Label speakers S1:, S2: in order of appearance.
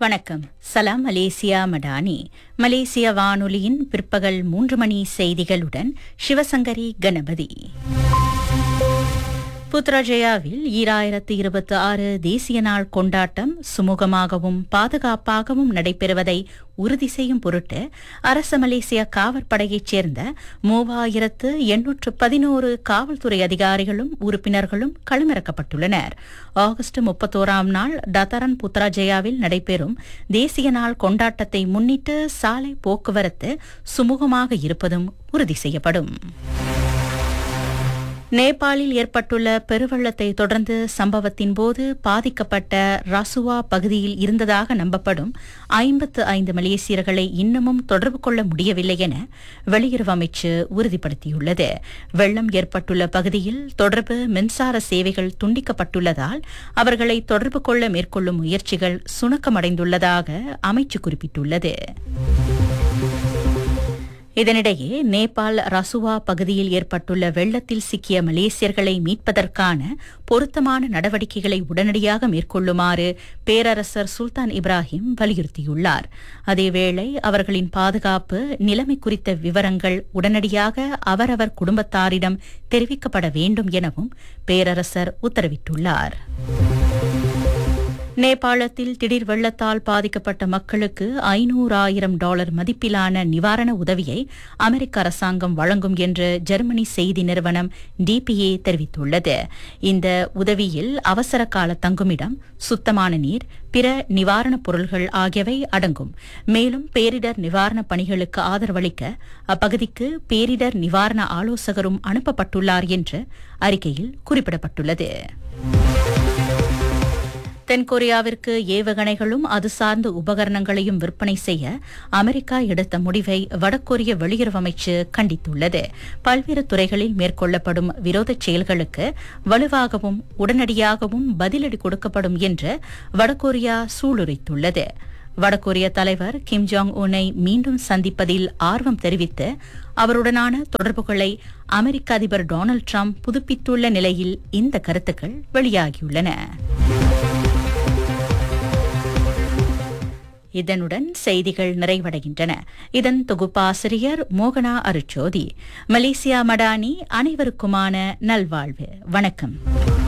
S1: வணக்கம் சலாம் மலேசியா மடானி மலேசிய வானொலியின் பிற்பகல் மூன்று மணி செய்திகளுடன் சிவசங்கரி கணபதி புத்ராஜயாவில் ஈராயிரத்து இருபத்தி ஆறு தேசிய நாள் கொண்டாட்டம் சுமூகமாகவும் பாதுகாப்பாகவும் நடைபெறுவதை உறுதி செய்யும் பொருட்டு அரச மலேசிய காவற்படையைச் சேர்ந்த மூவாயிரத்து எண்ணூற்று பதினோரு காவல்துறை அதிகாரிகளும் உறுப்பினர்களும் களமிறக்கப்பட்டுள்ளனர் ஆகஸ்ட் முப்பத்தோராம் நாள் டத்தரன் புத்ராஜயாவில் நடைபெறும் தேசிய நாள் கொண்டாட்டத்தை முன்னிட்டு சாலை போக்குவரத்து சுமூகமாக இருப்பதும் உறுதி செய்யப்படும் நேபாளில் ஏற்பட்டுள்ள பெருவெள்ளத்தை தொடர்ந்து சம்பவத்தின் போது பாதிக்கப்பட்ட ரசுவா பகுதியில் இருந்ததாக நம்பப்படும் ஐம்பத்து ஐந்து மலேசியர்களை இன்னமும் தொடர்பு கொள்ள முடியவில்லை என வெளியுறவு அமைச்சு உறுதிப்படுத்தியுள்ளது வெள்ளம் ஏற்பட்டுள்ள பகுதியில் தொடர்பு மின்சார சேவைகள் துண்டிக்கப்பட்டுள்ளதால் அவர்களை தொடர்பு கொள்ள மேற்கொள்ளும் முயற்சிகள் சுணக்கமடைந்துள்ளதாக அமைச்சு குறிப்பிட்டுள்ளது இதனிடையே நேபாள் ரசுவா பகுதியில் ஏற்பட்டுள்ள வெள்ளத்தில் சிக்கிய மலேசியர்களை மீட்பதற்கான பொருத்தமான நடவடிக்கைகளை உடனடியாக மேற்கொள்ளுமாறு பேரரசர் சுல்தான் இப்ராஹிம் வலியுறுத்தியுள்ளார் அதேவேளை அவர்களின் பாதுகாப்பு நிலைமை குறித்த விவரங்கள் உடனடியாக அவரவர் குடும்பத்தாரிடம் தெரிவிக்கப்பட வேண்டும் எனவும் பேரரசர் உத்தரவிட்டுள்ளார் நேபாளத்தில் திடீர் வெள்ளத்தால் பாதிக்கப்பட்ட மக்களுக்கு ஐநூறாயிரம் டாலர் மதிப்பிலான நிவாரண உதவியை அமெரிக்க அரசாங்கம் வழங்கும் என்று ஜெர்மனி செய்தி நிறுவனம் டிபிஏ தெரிவித்துள்ளது இந்த உதவியில் அவசர கால தங்குமிடம் சுத்தமான நீர் பிற நிவாரணப் பொருள்கள் ஆகியவை அடங்கும் மேலும் பேரிடர் நிவாரணப் பணிகளுக்கு ஆதரவளிக்க அப்பகுதிக்கு பேரிடர் நிவாரண ஆலோசகரும் அனுப்பப்பட்டுள்ளார் என்று அறிக்கையில் குறிப்பிடப்பட்டுள்ளது தென்கொரியாவிற்கு ஏவுகணைகளும் அது சார்ந்த உபகரணங்களையும் விற்பனை செய்ய அமெரிக்கா எடுத்த முடிவை வடகொரிய வெளியுறவு அமைச்சு கண்டித்துள்ளது பல்வேறு துறைகளில் மேற்கொள்ளப்படும் விரோதச் செயல்களுக்கு வலுவாகவும் உடனடியாகவும் பதிலடி கொடுக்கப்படும் என்று வடகொரியா சூளுரைத்துள்ளது வடகொரிய தலைவர் கிம் ஜாங் உனை மீண்டும் சந்திப்பதில் ஆர்வம் தெரிவித்து அவருடனான தொடர்புகளை அமெரிக்க அதிபர் டொனால்டு டிரம்ப் புதுப்பித்துள்ள நிலையில் இந்த கருத்துக்கள் வெளியாகியுள்ளன இதனுடன் செய்திகள் நிறைவடைகின்றன இதன் தொகுப்பாசிரியர் மோகனா அருச்சோதி மலேசியா மடானி அனைவருக்குமான நல்வாழ்வு வணக்கம்